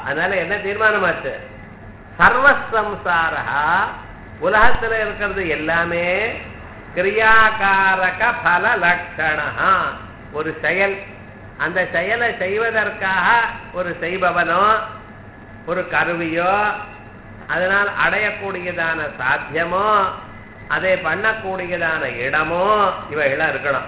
அதனால என்ன தீர்மானமாச்சு சர்வசம்சாரா உலகத்துல இருக்கிறது எல்லாமே கிரியாகாரக பல லட்சணா ஒரு செயல் அந்த செயலை செய்வதற்காக ஒரு செய்பவனோ ஒரு கருவியோ அதனால் அடையக்கூடியதான சாத்தியமோ அதை பண்ணக்கூடியதான இடமோ இவைகளாம் இருக்கணும்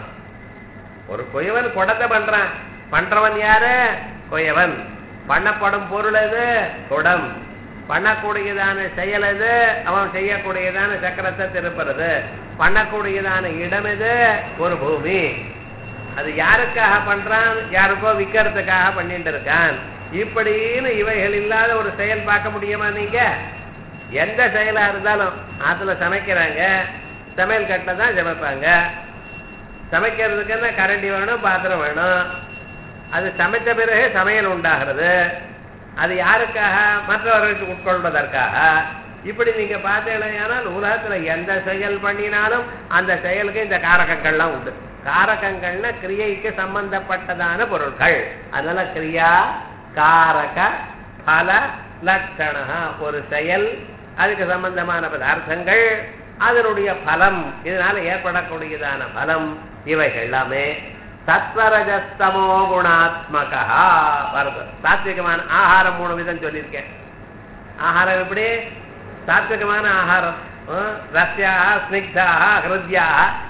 ஒரு குயவன் குடத்தை பண்றான் பண்றவன் யாரு குயவன் பண்ணப்படும் பொருள் எது குடம் பண்ணக்கூடியதான செயல் எது அவன் செய்யக்கூடியதான சக்கரத்தை திருப்புறது பண்ணக்கூடியதான இடம் எது ஒரு பூமி அது யாருக்காக பண்றான் யாருக்கோ விற்கிறதுக்காக பண்ணிட்டு இருக்கான் இப்படின்னு இவைகள் இல்லாத ஒரு செயல் பார்க்க முடியுமா நீங்க எந்த செயலா இருந்தாலும் ஆத்துல சமைக்கிறாங்க சமையல் கட்டில தான் சமைப்பாங்க சமைக்கிறதுக்கு என்ன கரண்டி வேணும் பாத்திரம் வேணும் அது சமைத்த பிறகு சமையல் உண்டாகிறது அது யாருக்காக மற்றவர்களுக்கு உட்கொள்வதற்காக இப்படி நீங்க பார்த்தீங்கன்னா உலகத்துல எந்த செயல் பண்ணினாலும் அந்த செயலுக்கு இந்த காரகங்கள்லாம் உண்டு காரகங்கள்னா கிரியைக்கு சம்பந்தப்பட்டதான பொருட்கள் அதனால கிரியா காரக பல லட்சணா ஒரு செயல் அதுக்கு சம்பந்தமான பதார்த்தங்கள் அதனுடைய பலம் இதனால ஏற்படக்கூடியதான பலம் இவைகள் எல்லாமே சத்வரஜஸ்தமோ குணாத்மகா வருது சாத்விகமான ஆகாரம் மூணு விதம் சொல்லியிருக்கேன் ஆகாரம் எப்படி சாத்விகமான ஆகாரம் ரஸ்யா ஸ்னிக்தா ஹிருத்யா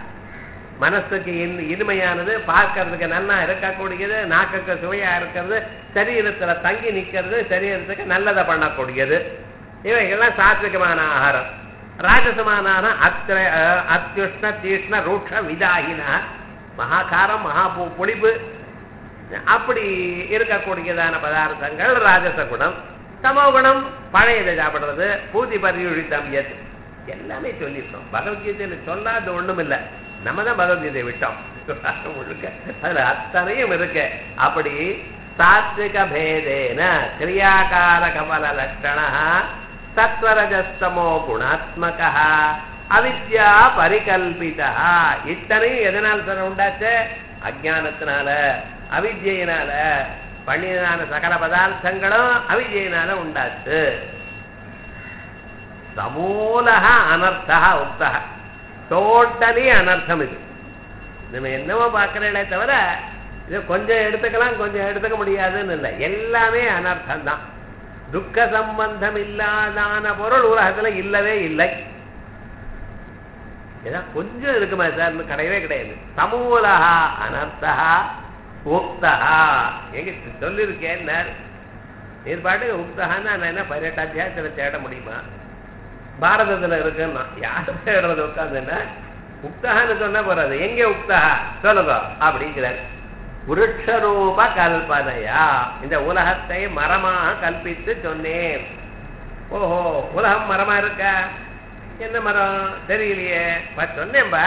மனசுக்கு இன் இனிமையானது பார்க்கறதுக்கு நல்லா இருக்கக்கூடியது நாக்குக்கு சுவையா இருக்கிறது சரீரத்துல தங்கி நிக்கிறது சரீரத்துக்கு நல்லதை பண்ணக்கூடியது இவைகள்லாம் சாத்விகமான ஆகாரம் ராஜசமான அத்திர அத்தியுஷ்ண தீஷ்ண ரூக்ஷ விதாகினா மகாகாரம் மகா புளிப்பு அப்படி இருக்கக்கூடியதான பதார்த்தங்கள் ராஜச குணம் தமோ குணம் பழையதை சாப்பிடுறது பூதி பரியுழித்தம் எது எல்லாமே சொல்லியிருக்கோம் பகவத்கீதையில சொல்லாத ஒண்ணும் இல்லை நம்ம தான் பகவத்கீதையை விட்டோம் முழுக்க அதுல அத்தனையும் இருக்கு அப்படி சாத்விக பேதேன கிரியாகாரக பல லட்சண சத்வரஜஸ்தமோ குணாத்மக அவித்யா பரிகல்பிதா இத்தனையும் எதனால் சார் உண்டாச்சு அஜானத்தினால அவித்யினால பண்ணியதான சகல பதார்த்தங்களும் அவித்யினால உண்டாச்சு சமூலக அனர்த்தா உக்தா டோட்டலி அனர்த்தம் இது நம்ம என்னவோ பார்க்கிறீங்களே தவிர இது கொஞ்சம் எடுத்துக்கலாம் கொஞ்சம் எடுத்துக்க முடியாதுன்னு இல்லை எல்லாமே அனர்த்தம் தான் துக்க சம்பந்தம் இல்லாதான பொருள் உலகத்துல இல்லவே இல்லை ஏதாவது கொஞ்சம் இருக்குமா சார் கிடையவே கிடையாது சமூலகா அனர்த்தா உக்தா எங்க சொல்லியிருக்கேன் நீர் பாட்டுக்கு உக்தகான்னு நான் என்ன பதினெட்டு அத்தியாயத்துல தேட முடியுமா பாரதத்துல இருக்குன்னா யாரு தேடுறது உட்காந்துன்னா உக்தகான்னு சொன்னா போறாது எங்க உக்தகா சொல்லுங்க அப்படிங்கிறார் புருஷரூப கல்பனையா இந்த உலகத்தை மரமாக கல்பித்து சொன்னேன் ஓஹோ உலகம் மரமா இருக்கா என்ன மரம் தெரியலையே சொன்னேன்பா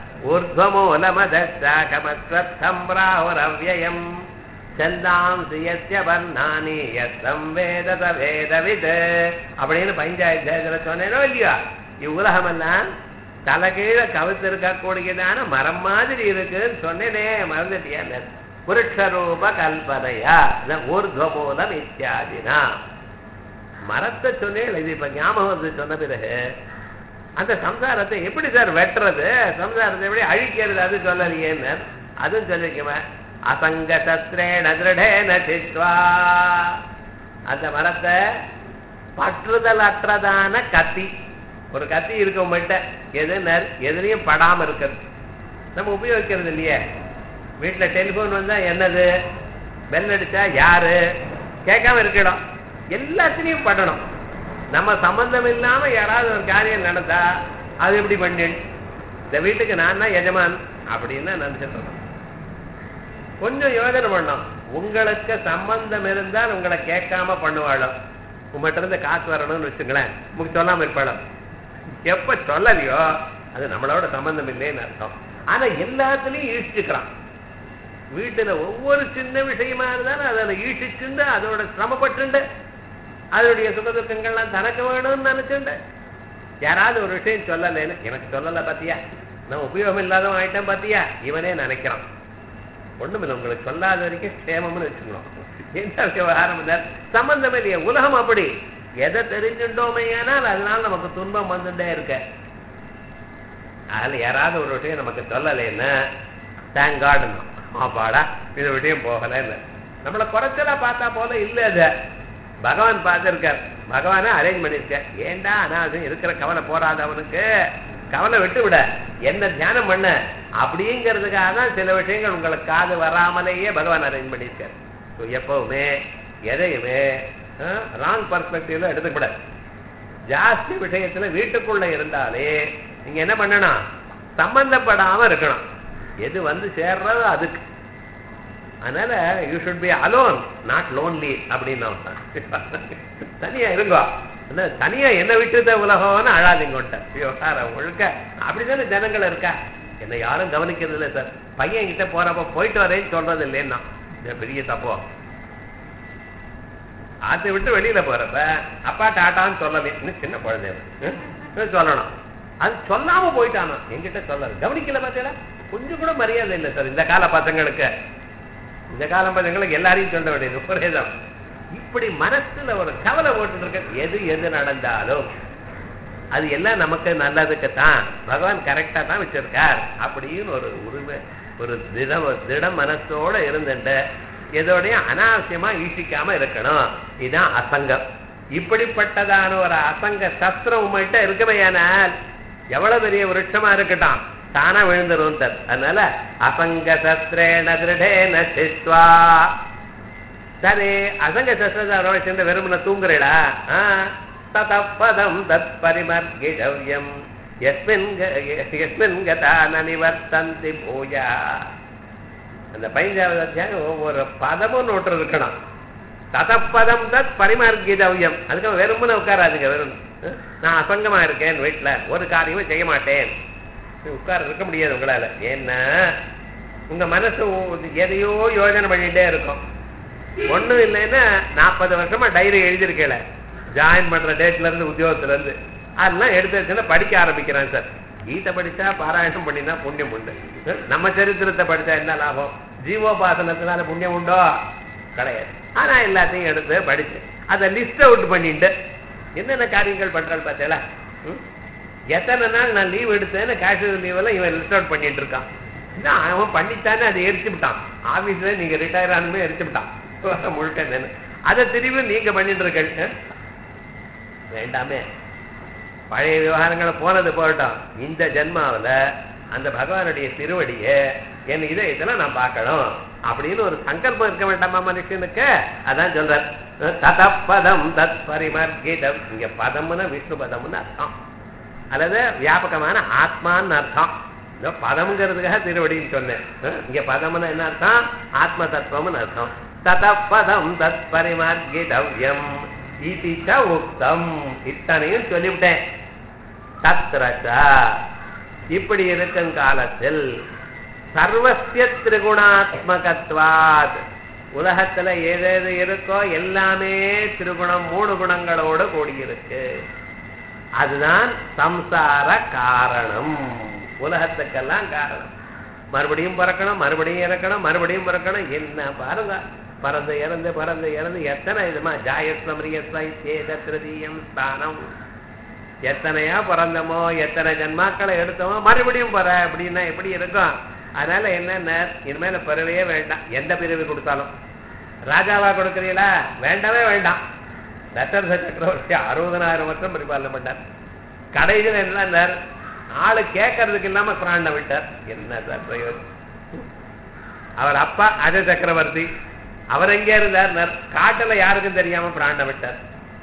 ஊர்வமூலமதம்ராஹுரவ்யம் சந்தாம்சி யஸ்ய வர்ணானி யத்தம் வேத வேதவித் அப்படின்னு பஞ்சாயத்துல சொன்னேனோ இல்லையா இவ்வுலகம் எல்லாம் தலைகீழ கவித்து இருக்கக்கூடியதான மரம் மாதிரி இருக்குன்னு சொன்னேனே மறந்துட்டியா புருஷரூப கல்பனையா ஊர்துவமூலம் இத்தியாதினா மரத்தை சொன்னேன் இது இப்ப ஞாபகம் வந்து சொன்ன பிறகு அந்த சம்சாரத்தை எப்படி சார் வெட்டுறது சம்சாரத்தை எப்படி அழிக்கிறது அது சொல்லலையேன்னு அதுவும் சொல்லிருக்கேன் அசங்க சத்ரேன திருடேன சித்வா அந்த மரத்தை பற்றுதல் அற்றதான கத்தி ஒரு கத்தி இருக்க உங்கள்கிட்ட எது எதுலையும் படாம இருக்கிறது நம்ம உபயோகிக்கிறது இல்லையே வீட்டுல டெலிபோன் வந்தா என்னது பெல் அடிச்சா யாரு கேட்காம இருக்கணும் எல்லாத்துலயும் பண்ணணும் நம்ம சம்பந்தம் இல்லாம யாராவது ஒரு காரியம் நடந்தா அது எப்படி பண்ணு இந்த வீட்டுக்கு நான் தான் எஜமான் அப்படின்னு நினைச்சிட்டு இருக்கோம் கொஞ்சம் யோசனை பண்ணோம் உங்களுக்கு சம்பந்தம் இருந்தால் உங்களை கேட்காம பண்ணுவாளோ உங்கள்கிட்ட இருந்து காசு வரணும்னு வச்சுங்களேன் உங்களுக்கு சொல்லாம இருப்பாளோ எப்ப சொல்லலையோ அது நம்மளோட சம்பந்தம் இல்லைன்னு அர்த்தம் ஆனா எல்லாத்துலயும் ஈழ்ச்சிக்கிறான் வீட்டுல ஒவ்வொரு சின்ன விஷயமா இருந்தாலும் அதில் ஈழ்ச்சிச்சுண்டு அதோட சிரமப்பட்டுண்டு அதனுடைய சுகதுக்கங்கள்லாம் தனக்கு வேணும்னு நினைச்சுண்டு யாராவது ஒரு விஷயம் சொல்லலைன்னு எனக்கு சொல்லல பாத்தியா நான் உபயோகம் இல்லாதவன் ஆயிட்டேன் பாத்தியா இவனே நினைக்கிறான் ஒண்ணுமில்லை உங்களுக்கு சொல்லாத வரைக்கும் க்ஷேமம்னு வச்சுக்கணும் என்ன விவகாரம் இல்லை சம்பந்தம் இல்லையா உலகம் அப்படி எதை தெரிஞ்சுட்டோமையானால் அதனால நமக்கு துன்பம் வந்துட்டே இருக்க அதில் யாராவது ஒரு விஷயம் நமக்கு சொல்லலைன்னா தேங்க் கார்டு ஆப்பாடா இது விஷயம் போகலைன்னு நம்மளை குறைச்சலா பார்த்தா போல இல்லை அது பகவான் பார்த்துருக்கார் பகவானே அரேஞ்ச் பண்ணியிருக்கார் ஏண்டா அனாவசியம் இருக்கிற கவலை போறாது அவனுக்கு கவலை விட்டு விட என்ன தியானம் பண்ண அப்படிங்கிறதுக்காக தான் சில விஷயங்கள் உங்களுக்கு காது வராமலேயே பகவான் அரேஞ்ச் பண்ணியிருக்கார் ஸோ எப்பவுமே எதையுமே ராங் பர்ஸ்பெக்டிவ்ல எடுத்துக்கூடாது ஜாஸ்தி விஷயத்துல வீட்டுக்குள்ள இருந்தாலே நீங்க என்ன பண்ணணும் சம்பந்தப்படாம இருக்கணும் எது வந்து சேர்றதோ அதுக்கு அதனால you should be alone not lonely அப்படின்னு தனியா இருங்கோ என்ன தனியா என்ன விட்டுத உலகம்னு அழாதீங்கன்ட்ட விவகாரம் முழுக்க அப்படிதானே ஜனங்கள் இருக்கா என்ன யாரும் கவனிக்கிறது இல்லை சார் பையன் கிட்ட போறப்ப போயிட்டு வரேன்னு சொல்றது இல்லைன்னா இது பெரிய தப்போ ஆத்தை விட்டு வெளியில போறப்ப அப்பா டாட்டான்னு சொல்லவே இன்னும் சின்ன குழந்தை ஹம்? இன்னும் சொல்லணும் அது சொல்லாம போயிட்டானா என்கிட்ட சொல்லாது கவனிக்கல பார்த்தீங்களா கொஞ்சம் கூட மரியாதை இல்லை சார் இந்த கால பசங்களுக்கு இந்த கால பசங்களுக்கு எல்லாரையும் சொல்ல வேண்டியது ஒரேதான் இப்படி மனசுல ஒரு கவலை போட்டு இருக்க எது எது நடந்தாலும் அது எல்லாம் நமக்கு நல்லதுக்கு தான் பகவான் கரெக்டா தான் வச்சிருக்கார் அப்படின்னு ஒரு உரிமை ஒரு திட திட மனசோட இருந்துட்டு எதோடைய அனாவசியமா ஈசிக்காம இருக்கணும் இதுதான் அசங்கம் இப்படிப்பட்டதான ஒரு அசங்க சஸ்திரம் உங்கள்கிட்ட இருக்குமையானால் எவ்வளவு பெரிய விருட்சமா இருக்கட்டும் தானா விழுந்துரும் தத் அதனால அசங்க சஸ்திரேன திருடேன சித்வா சரி அசங்க சஸ்திரத்தை சேர்ந்து வெறுமன தூங்குறீடா ததப்பதம் தத் பரிமர்கிடவ்யம் எஸ்மின் க- எஸ்மின் கதா ந நிவர்த்தந்தி பூஜா அந்த பதினஞ்சாவது அத்தியாயம் ஒவ்வொரு பதமும் நோட்டு இருக்கணும் ததப்பதம் தத் பரிமார்கிதவ்யம் அதுக்கு வெறுமனே உட்காராதுங்க வெறும் அஹ், நான் அசங்கமா இருக்கேன் வீட்டுல ஒரு காரியமும் செய்ய மாட்டேன் உட்கார இருக்க முடியாது உங்களால ஏன்னா உங்க மனசு உ- எதையோ யோஜனை பண்ணிட்டே இருக்கும் ஒண்ணும் இல்லைன்னா நாற்பது வருஷமா டைரி எழுதியிருக்கல ஜாயின் பண்ற டேட்ல இருந்து உத்தியோகத்துல இருந்து அதெல்லாம் எடுத்து வச்சுன்னா படிக்க ஆரம்பிக்கிறேன் சார் கீதை படிச்சா பாராயணம் பண்ணினா புண்ணியம் உண்டு அஹ், நம்ம சரித்திரத்தை படிச்சா என்ன லாபம் ஜீவோபாசனத்தினால புண்ணியம் உண்டோ கிடையாது ஆனா எல்லாத்தையும் எடுத்து படிச்சு அதை லிஸ்ட் அவுட் பண்ணிட்டு என்னென்ன காரியங்கள் பண்றாள் பார்த்தேல எத்தனை நாள் நான் லீவ் எடுத்தேன்னு காஷ்மீர் லீவ் எல்லாம் இவன் லிஸ்ட் அவுட் பண்ணிட்டு இருக்கான் என்ன அவன் பண்ணித்தானே அதை எரிச்சு விட்டான் ஆபீஸ்ல நீங்க ரிட்டையர் ஆனமே எரிச்சு விட்டான் முழுக்க என்னன்னு அதை திரும்பி நீங்க பண்ணிட்டு இருக்க வேண்டாமே பழைய விவகாரங்களை போனது போகட்டும் இந்த ஜென்மாவுல அந்த பகவானுடைய திருவடியை என் இதை இதெல்லாம் நான் பார்க்கணும் அப்படின்னு ஒரு சங்கல்பம் இருக்க வேண்டாமா மனுஷனுக்கு அதான் சொல்றார் ததப்பதம் தத் பரிமர்கிதம் இங்க பதம்னா விஷ்ணு பதம்னு அர்த்தம் அல்லது வியாபகமான ஆத்மான்னு அர்த்தம் இந்த பதம்ங்கிறதுக்காக திருவடின்னு சொன்னேன் அஹ் இங்க பதம்னா என்ன அர்த்தம் ஆத்ம தத்துவம்னு அர்த்தம் ததப்பதம் தத் பரிமார்கிதவ்யம் இது ச உக்தம் இத்தனையும் சொல்லிவிட்டேன் தத்ரச்ச இப்படி இருக்கும் காலத்தில் சர்வசிய திரிகுணாத்மகத்வாத் உலகத்துல ஏதேது இருக்கோ எல்லாமே திரிகுணம் மூணு குணங்களோடு கூடியிருக்கு அதுதான் சம்சார காரணம் உலகத்துக்கெல்லாம் காரணம் மறுபடியும் பிறக்கணும் மறுபடியும் இறக்கணும் மறுபடியும் பிறக்கணும் என்ன பாருங்க பறந்து இறந்து பறந்து இறந்து எத்தனை இதுமா ஜாயஸ்வமிரியஸ்வம் ஸ்தானம் எத்தனையா பிறந்தமோ எத்தனை ஜன்மாக்களை எடுத்தோமோ மறுபடியும் பிற அப்படின்னா எப்படி இருக்கும் அதனால என்னென்ன இனிமேல பிறவையே வேண்டாம் எந்த பிறவி கொடுத்தாலும் ராஜாவா கொடுக்குறீங்களா வேண்டவே வேண்டாம் தசரத சக்கரவர்த்தி அறுபதனாயிரம் வருஷம் பரிபாலனை பண்ணார் கடைசியில் என்ன ஆளு கேட்கறதுக்கு இல்லாம பிராண்ட விட்டார் என்ன சார் பிரயோஜனம் அவர் அப்பா அஜ சக்கரவர்த்தி அவர் எங்கே இருந்தார் காட்டுல யாருக்கும் தெரியாம பிராண்ட விட்டார்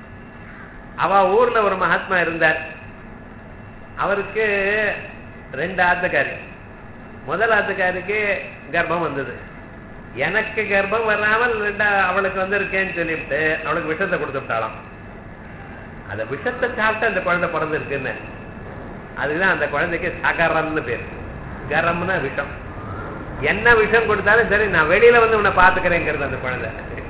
அவ ஊர்ல ஒரு மகாத்மா இருந்தார் அவருக்கு ரெண்டு ஆத்துக்காரி முதல் ஆத்துக்காரிக்கு கர்ப்பம் வந்தது எனக்கு கர்ப்பம் வராமல் ரெண்டா அவளுக்கு வந்திருக்கேன்னு சொல்லிவிட்டு அவளுக்கு விஷத்தை கொடுத்து விட்டாளாம் அந்த விஷத்தை சாப்பிட்டு அந்த குழந்தை பிறந்திருக்குன்னு அதுதான் அந்த குழந்தைக்கு சகரம்னு பேர் கரம்னா விஷம் என்ன விஷம் கொடுத்தாலும் சரி நான் வெளியில வந்து உன்னை பாத்துக்கிறேங்கிறது அந்த குழந்தை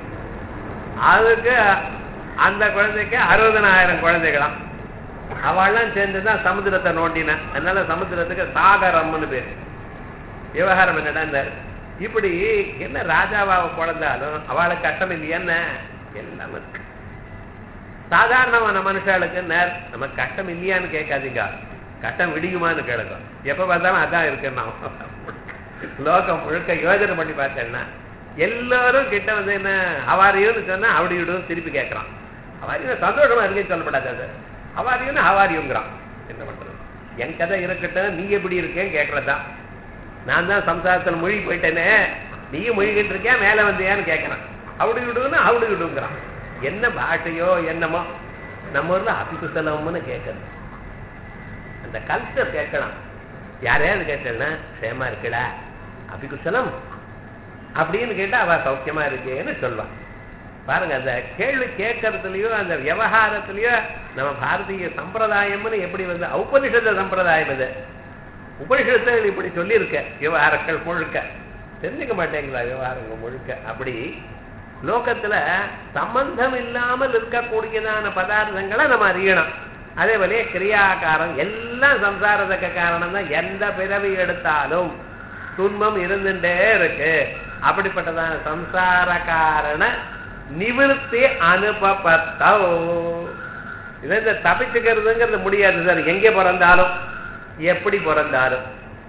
அதுக்கு அந்த குழந்தைக்கு அறுபதனாயிரம் குழந்தைகளாம் அவள்லாம் சேர்ந்துதான் சமுத்திரத்தை நோண்டின அதனால சமுத்திரத்துக்கு சாகரம்னு பேர் விவகாரம் என்னடா இந்த இப்படி என்ன ராஜாவாக பிறந்தாலும் அவளுக்கு கஷ்டம் இல்லையான்னு எல்லாம் இருக்கு சாதாரணமான மனுஷாளுக்கு நேர் நம்ம கஷ்டம் இல்லையான்னு கேட்காதீங்க கஷ்டம் விடியுமான்னு கேளுக்கும் எப்ப பார்த்தாலும் அதான் இருக்குன்னா லோகம் முழுக்க யோஜனை பண்ணி பார்த்தேன்னா எல்லாரும் கிட்ட வந்து என்ன அவாரியும்னு சொன்னா அப்படி விடும் திருப்பி கேட்கறான் அவாரியும் சந்தோஷமா இருக்கேன்னு சொல்லப்படாது அது அவாரியும்னு அவாரியுங்கிறான் என்ன பண்றது என் கதை இருக்கட்டும் நீ எப்படி இருக்கேன்னு கேட்கறதுதான் நான் தான் சம்சாரத்தில் மொழி போயிட்டேனே நீயும் மொழிகிட்டு இருக்கியா மேல வந்தியான்னு கேட்கறான் அப்படி விடுன்னு அப்படி விடுங்கிறான் என்ன பாஷையோ என்னமோ நம்ம ஊர்ல அபிகுசலம்னு கேட்கறது அந்த கல்ச்சர் கேட்கலாம் யாரையாவது கேட்டேன்னா க்ஷேமா இருக்குடா அபிகுசலம் அப்படின்னு கேட்டா அவ சௌக்கியமா இருக்கேன்னு சொல்லுவான் பாருங்க அந்த கேள்வி கேட்கறதுலயோ அந்த விவகாரத்திலயோ நம்ம பாரதிய சம்பிரதாயம்னு எப்படி வந்து ஔபனிஷத சம்பிரதாயம் இது உபனிஷத்தில் இப்படி சொல்லியிருக்க விவகாரங்கள் முழுக்க தெரிஞ்சுக்க மாட்டேங்களா விவகாரங்கள் முழுக்க அப்படி லோகத்துல சம்பந்தம் இல்லாமல் இருக்கக்கூடியதான பதார்த்தங்களை நம்ம அறியணும் அதே போல கிரியாகாரம் எல்லாம் சம்சாரத்துக்கு காரணம் தான் எந்த பிறவி எடுத்தாலும் துன்பம் இருந்துட்டே இருக்கு அப்படிப்பட்டதான சம்சார காரண நிவிருத்தி அனுபவத்தோ இது இந்த தப்பிச்சுக்கிறதுங்கிறது முடியாது சார் எங்கே பிறந்தாலும் எப்படி பிறந்தாலும்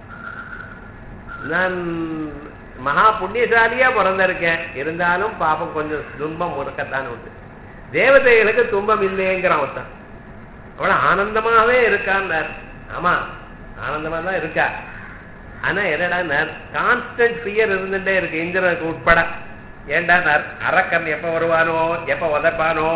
நான் மகா புண்ணியசாலியா பிறந்திருக்கேன் இருந்தாலும் பாப்பம் கொஞ்சம் துன்பம் இருக்கத்தான் உண்டு தேவதைகளுக்கு துன்பம் இல்லைங்கிறான் ஒருத்தன் அவள ஆனந்தமாவே இருக்கான்னார் ஆமா ஆனந்தமா தான் இருக்கா ஆனா என்னடா கான்ஸ்டன்ட் பியர் இருந்துட்டே இருக்கு இந்திரனுக்கு உட்பட ஏண்டா அரக்கன் எப்ப வருவானோ எப்ப உதப்பானோ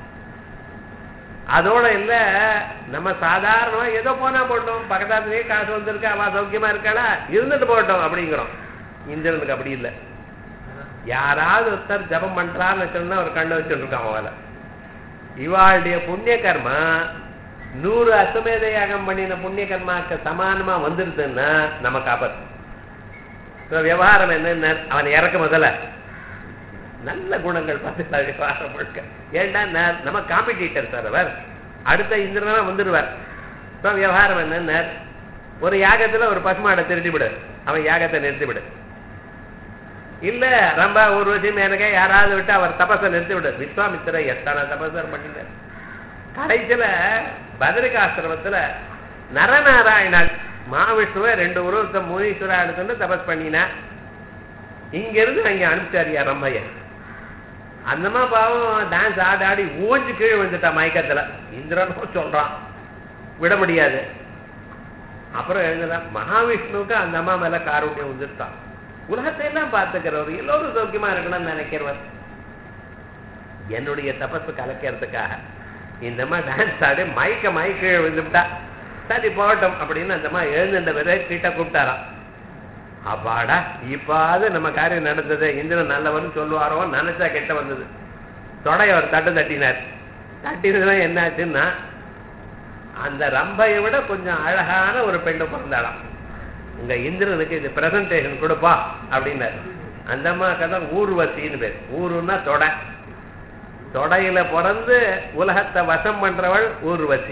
அதோட இல்ல நம்ம சாதாரணமா ஏதோ போனா போட்டோம் பக்கத்தாத்துலயே காசு வந்திருக்கு அவ சௌக்கியமா இருக்காளா இருந்துட்டு போட்டோம் அப்படிங்கிறோம் இந்திரனுக்கு அப்படி இல்லை யாராவது ஒருத்தர் ஜபம் பண்றான்னு சொன்னா ஒரு கண்ணை வச்சுட்டு இருக்கான் அவளை இவாளுடைய புண்ணிய கர்மா நூறு அசுமேத யாகம் பண்ணின புண்ணிய கர்மாக்கு சமானமா வந்துருதுன்னா நம்ம காப்பாத்து விவகாரம் என்ன அவன் இறக்க முதல்ல நல்ல குணங்கள் பார்த்து விவகாரம் முழுக்க ஏண்டா நம்ம காம்படிட்டர் சார் அவர் அடுத்த இந்திரனா வந்துடுவார் இப்போ விவகாரம் என்ன ஒரு யாகத்துல ஒரு பசுமாடை திருட்டி விடு அவன் யாகத்தை நிறுத்தி விடு இல்ல ரொம்ப ஒரு வருஷம் எனக்கு யாராவது விட்டு அவர் தபஸை நிறுத்தி விடு விஸ்வாமித்திர எத்தனை தபசர் பண்ணிட்டார் கடைசியில பதரிகாசிரமத்துல நரநாராயணன் மகாவிஷ்ணுவை ரெண்டு உருவத்தை முனீஸ்வரா எடுத்துட்டு தபஸ் பண்ணினா இங்க இருந்து அங்க அனுப்பிச்சாரியா ரம்மையன் அந்தமா பாவம் டான்ஸ் ஆடி ஆடி ஓஞ்சு கீழே வந்துட்டா மயக்கத்துல இந்திரனும் சொல்றான் விட முடியாது அப்புறம் எழுதுனா மகாவிஷ்ணுவுக்கு அந்த அம்மா மேல காரூட்டியம் வந்துட்டான் உலகத்தை எல்லாம் பார்த்துக்கிறவர் எல்லோரும் சௌக்கியமா இருக்கணும்னு நினைக்கிறவர் என்னுடைய தபசு கலக்கிறதுக்காக இந்த மாதிரி டான்ஸ் ஆடி மயக்க மயக்க விழுந்துட்டா சரி போகட்டும் அப்படின்னு அந்த மாதிரி எழுந்துட்ட பிறகு கிட்ட கூப்பிட்டாராம் அப்பாடா இப்பாவது நம்ம காரியம் நடந்தது இந்திரன் நல்லவன் சொல்லுவாரோ நினைச்சா கெட்ட வந்தது தொடைய ஒரு தட்டு தட்டினார் தட்டினதுலாம் என்னாச்சுன்னா அந்த ரம்பையை விட கொஞ்சம் அழகான ஒரு பெண்ணு பிறந்தாளாம் உங்க இந்திரனுக்கு இது பிரசன்டேஷன் கொடுப்பா அப்படின்னாரு அந்த அம்மாக்கு தான் ஊர்வசின்னு பேர் ஊருன்னா தொடை தொடையில பிறந்து உலகத்தை வசம் பண்றவள் ஊர்வசி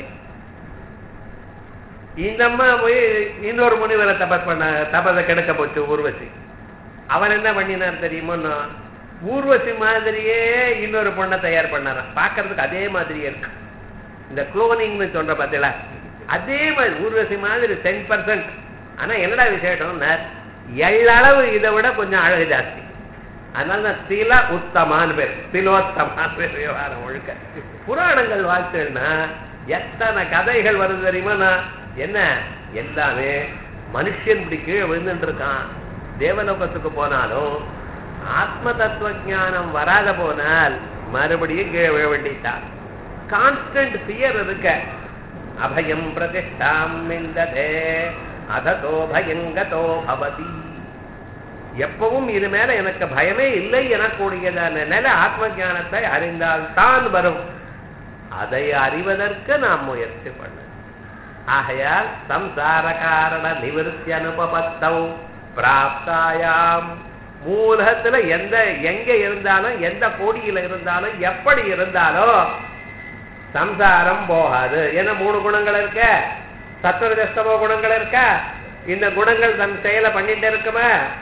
இந்த அம்மா போய் இன்னொரு முனிவரை தபஸ் பண்ண தபஸை கெடுக்க போச்சு ஊர்வசி அவர் என்ன பண்ணினார் தெரியுமோன்னா ஊர்வசி மாதிரியே இன்னொரு பொண்ணை தயார் பண்ணாராம் பார்க்கறதுக்கு அதே மாதிரியே இருக்கு இந்த குளோனிங்னு சொல்ற பார்த்தீங்களா அதே மாதிரி ஊர்வசி மாதிரி டென் பர்சன்ட் ஆனா என்னடா விசேஷம்னா எள்ளளவு இதை விட கொஞ்சம் அழகு ஜாஸ்தி அதனால தான் தில உத்தமான்னு பேர் திலோத்தமான்னு பேர் விவகாரம் ஒழுக்க புராணங்கள் வாழ்த்துன்னா எத்தனை கதைகள் வருது தெரியுமா என்ன எல்லாமே மனுஷன் இப்படி கீழே விழுந்துட்டு இருக்கான் தேவலோகத்துக்கு போனாலும் ஆத்ம தத்துவ ஞானம் வராத போனால் மறுபடியும் கீழே விழ வேண்டிட்டான் கான்ஸ்டன்ட் பியர் இருக்க அபயம் பிரதிஷ்டாம் நிந்ததே அததோ பயங்கதோ பவதி எப்பவும் இது மேல எனக்கு பயமே இல்லை எனக்கூடியதான நில ஆத்ம ஞானத்தை அறிந்தால் தான் வரும் அதை அறிவதற்கு நாம் முயற்சி பண்ண ஆகையால் சம்சார காரண நிவர்த்தி அனுபவத்தம் பிராப்தாயாம் மூலத்துல எந்த எங்க இருந்தாலும் எந்த கோடியில இருந்தாலும் எப்படி இருந்தாலும் சம்சாரம் போகாது ஏன்னா மூணு குணங்கள் இருக்க சத்வரஜஸ்தமோ குணங்கள் இருக்க இந்த குணங்கள் தன் செயலை பண்ணிட்டு இருக்குமே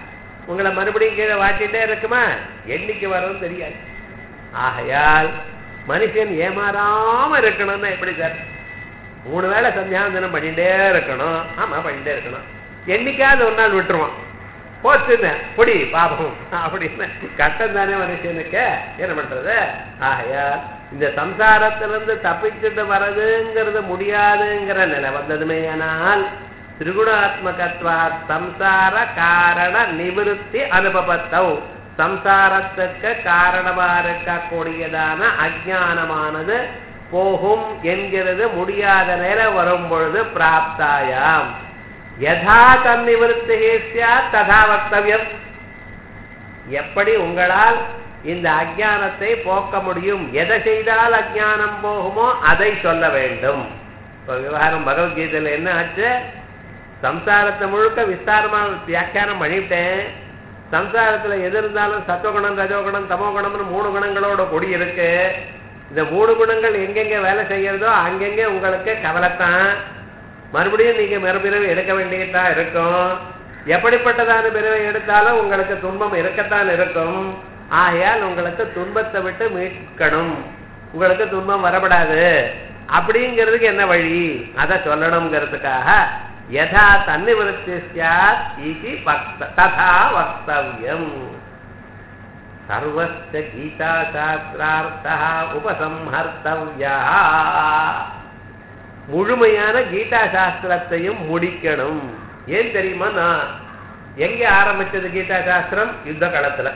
உங்களை மறுபடியும் கீழே வாட்டிட்டே இருக்குமா என்னைக்கு வரும் தெரியாது ஆகையால் மனுஷன் ஏமாறாம இருக்கணும்னா எப்படி சார் மூணு வேளை சந்தியாவந்தனம் பண்ணிட்டே இருக்கணும் ஆமா பண்ணிட்டே இருக்கணும் என்னைக்காவது ஒரு நாள் விட்டுருவான் போச்சுன்னு பொடி பாபம் அப்படின்னு கட்டம் தானே மனுஷனுக்கு என்ன பண்றது ஆகையா இந்த சம்சாரத்திலிருந்து தப்பிச்சுட்டு வர்றதுங்கிறது முடியாதுங்கிற நிலை வந்ததுமே ஆனால் திரிகுணாத்மகத்வா சம்சார காரண நிவிருத்தி அனுபவத்தௌ சம்சாரத்துக்கு காரணமா இருக்கக்கூடியதான அஜானமானது போகும் என்கிறது முடியாத நேரம் வரும் பொழுது பிராப்தாயாம் யதா தன்னிவருத்தி சியாத் ததா வக்தவியம் எப்படி உங்களால் இந்த அஜானத்தை போக்க முடியும் எதை செய்தால் அஜானம் போகுமோ அதை சொல்ல வேண்டும் இப்ப விவகாரம் பகவத்கீதையில என்ன ஆச்சு சம்சாரத்தை முழுக்க விஸ்தாரமா வியாக்கியானம் பண்ணிவிட்டேன் சம்சாரத்துல எது இருந்தாலும் சத்துவகுணம் ரஜோகுணம் தமோகுணம்னு மூணு குணங்களோட கொடி இருக்கு இந்த மூணு குணங்கள் எங்கெங்க வேலை செய்யறதோ அங்கெங்க உங்களுக்கு கவலைத்தான் மறுபடியும் நீங்க மறுபிறவை எடுக்க வேண்டியதா இருக்கும் எப்படிப்பட்டதான பிறவை எடுத்தாலும் உங்களுக்கு துன்பம் இருக்கத்தான் இருக்கும் ஆகையால் உங்களுக்கு துன்பத்தை விட்டு மீட்கணும் உங்களுக்கு துன்பம் வரப்படாது அப்படிங்கிறதுக்கு என்ன வழி அதை சொல்லணுங்கிறதுக்காக யதா தன்னிவருத்தி சாத் இது வக்த ததா வக்தவியம் சர்வஸ்ய கீதா சாஸ்திரார்த்தா உபசம்ஹர்த்தவ்யா முழுமையான கீதா சாஸ்திரத்தையும் முடிக்கணும் ஏன் தெரியுமா நான் எங்க ஆரம்பிச்சது கீதா சாஸ்திரம் யுத்த காலத்துல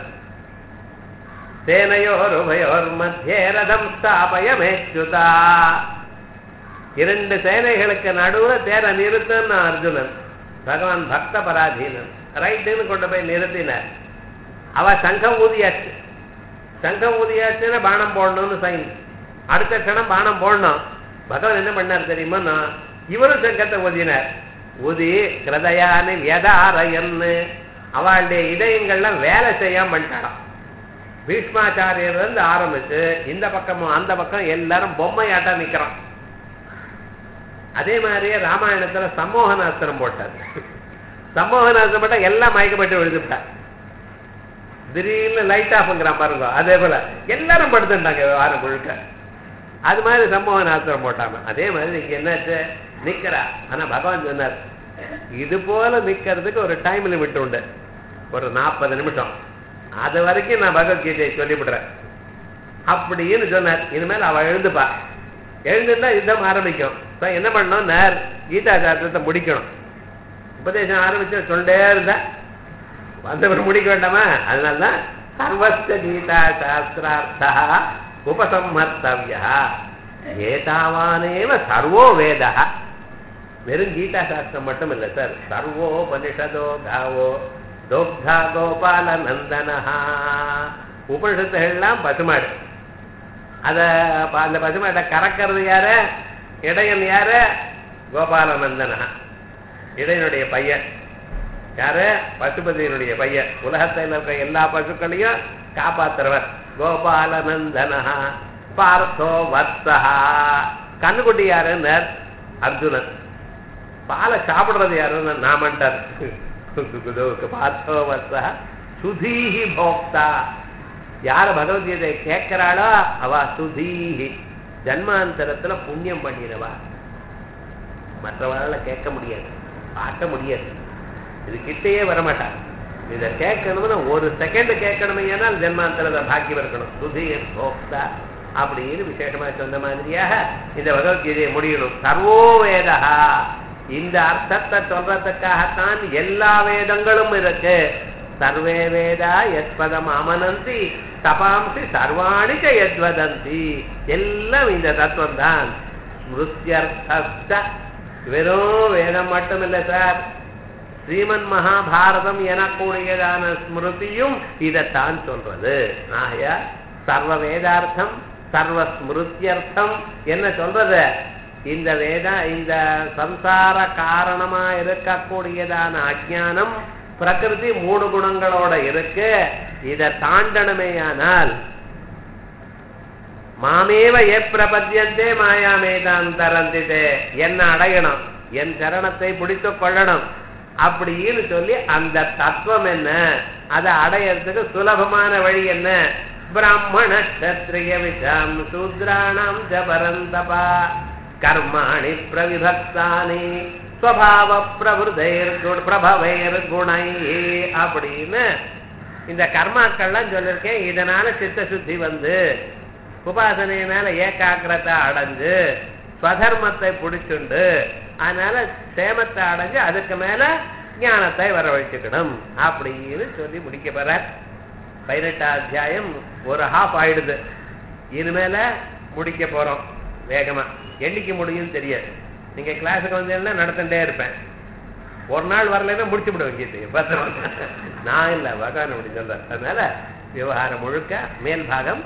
சேனையோர் உபயோர் மத்தியே ரதம் ஸ்தாபயமேச்சுதா இரண்டு சேனைகளுக்கு நடுவுல தேர நிறுத்தன்னு அர்ஜுனன் பகவான் பக்த பராதீனன் ரைட்டுன்னு கொண்டு போய் நிறுத்தினார் அவ சங்கம் ஊதியாச்சு சங்கம் ஊதியாச்சுன்னா பானம் போடணும்னு சைன் அடுத்த க்ஷணம் பானம் போடணும் பகவான் என்ன பண்ணார் தெரியுமா நான் இவரும் சங்கத்தை ஊதினார் ஊதி கிருதயானு வியதாரயன்னு அவளுடைய இதயங்கள்லாம் வேலை செய்யாம பண்ணிட்டாளாம் பீஷ்மாச்சாரியர் இருந்து ஆரம்பிச்சு இந்த பக்கமும் அந்த பக்கம் எல்லாரும் பொம்மையாட்டா நிக்கிறான் அதே மாதிரியே ராமாயணத்துல சம்மோகனாஸ்திரம் போட்டார் சம்மோகனாஸ்திரம் போட்டா எல்லாம் மயக்கப்பட்டு விழுந்துட்டார் திடீர்னு லைட் ஆஃப்ங்கிறான் பாருங்க அதே போல எல்லாரும் படுத்துட்டாங்க வாரம் முழுக்க அது மாதிரி சம்மோகனாஸ்திரம் போட்டாம அதே மாதிரி இங்க என்னாச்சு நிக்கிறா ஆனா பகவான் சொன்னார் இது போல நிக்கிறதுக்கு ஒரு டைம் லிமிட் உண்டு ஒரு நாற்பது நிமிஷம் அது வரைக்கும் நான் பகவத்கீதையை சொல்லிவிடுறேன் அப்படின்னு சொன்னார் இனிமேல் அவ எழுந்துப்பா எழுந்துட்டா யுத்தம் ஆரம்பிக்கும் இப்ப என்ன பண்ணணும் நேர் கீதா சாஸ்திரத்தை முடிக்கணும் உபதேசம் ஆரம்பிச்சு சொல்லிட்டே இருந்தா வந்தவர் முடிக்க வேண்டாமா அதனால்தான் சர்வஸ்த கீதா சாஸ்திரார்த்தா உபசம்மர்த்தவியா ஏதாவானேவ சர்வோ வேதா வெறும் கீதா சாஸ்திரம் மட்டும் இல்லை சார் சர்வோபனிஷதோ காவோ தோக்தா கோபால நந்தனஹா உபனிஷத்துகள்லாம் பசுமாடு அத ப- அந்த பசுமாட்டை கறக்கிறது யாரு இடையன் யாரு கோபாலநந்தனா இடையனுடைய பையன் யாரு பசுபதியினுடைய பையன் உலகத்தில் இருக்க எல்லா பசுக்களையும் காப்பாத்துறவர் கோபாலநந்தனா பார்த்தோ வத்சஹா கண்ணுக்குட்டி யாருன்னு அர்ஜுனன் பாலை சாப்பிடுறது யாருன்னு நாமன்ட்டார் பார்த்தோ வத்சா சுதீஹி போக்தா யார பகவத்கீதை கேட்கிறாளோ அவ சுதீஹி ஜன்மாந்தரத்துல புண்ணியம் பண்ணினவா மற்றவர்களால கேட்க முடியாது பார்க்க முடியாது இது கிட்டேயே வரமாட்டார் இதை கேட்கணும்னா ஒரு செகண்ட் கேட்கணுமே ஏனால் ஜென்மாந்தரத பாக்கியம் இருக்கணும் சுதீர் போக்தா அப்படின்னு விசேஷமா சொன்ன மாதிரியாக இந்த பகவத்கீதையை முடியணும் சர்வோ வேதா இந்த அர்த்தத்தை சொல்றதுக்காகத்தான் எல்லா வேதங்களும் இருக்கு சர்வே வேதா எத்பதம் அமனந்தி தபாம்சி சர்வாணி ச யத்வதந்தி எல்லாம் இந்த தத்துவம் தான் ஸ்மிருத்யர்த்த வெறும் வேதம் மட்டும் இல்லை சார் ஸ்ரீமன் மகாபாரதம் எனக்கூடியதான ஸ்மிருதியும் இதைத்தான் சொல்றது ஆகையா சர்வ வேதார்த்தம் சர்வ ஸ்மிருத்தியர்த்தம் என்ன சொல்றது இந்த வேத இந்த சம்சார காரணமா இருக்கக்கூடியதான அஜானம் பிரகிருதி மூணு குணங்களோட இருக்கு இதை தாண்டனமேயானால் மாமேவ ஏ பிரபத்தியந்தே மாயாமேதான் தரந்திதே என்ன அடையணும் என் சரணத்தை பிடித்துக் கொள்ளணும் அப்படின்னு சொல்லி அந்த தத்துவம் என்ன அதை அடையறதுக்கு சுலபமான வழி என்ன பிராமண கத்திரிய விஷம் சூத்ராணாம் ஜபரந்தபா கர்மாணி பிரவிபக்தானி ஸ்வபாவ பிரபுதைர் பிரபவைர் குணை அப்படின்னு இந்த கர்மாக்கள்லாம் சொல்லியிருக்கேன் இதனால சித்த சுத்தி வந்து உபாசனையினால ஏகாக்கிரத்தை அடைஞ்சு ஸ்வதர்மத்தை பிடிச்சுண்டு அதனால சேமத்தை அடைஞ்சு அதுக்கு மேல ஞானத்தை வரவழைச்சுக்கணும் அப்படின்னு சொல்லி முடிக்க போற பதினெட்டாம் அத்தியாயம் ஒரு ஹாஃப் ஆயிடுது இனிமேல முடிக்க போறோம் வேகமா என்னைக்கு முடியும்னு தெரியாது நீங்க கிளாஸுக்கு வந்தீங்கன்னா நடந்துட்டே இருப்பேன் ஒரு நாள் வரலைன்னா முடிச்சு விட வைக்கிறது பத்திரம் நான் இல்லை பகவான் அப்படி சொல்றேன் அதனால விவகாரம் முழுக்க மேல் பாகம்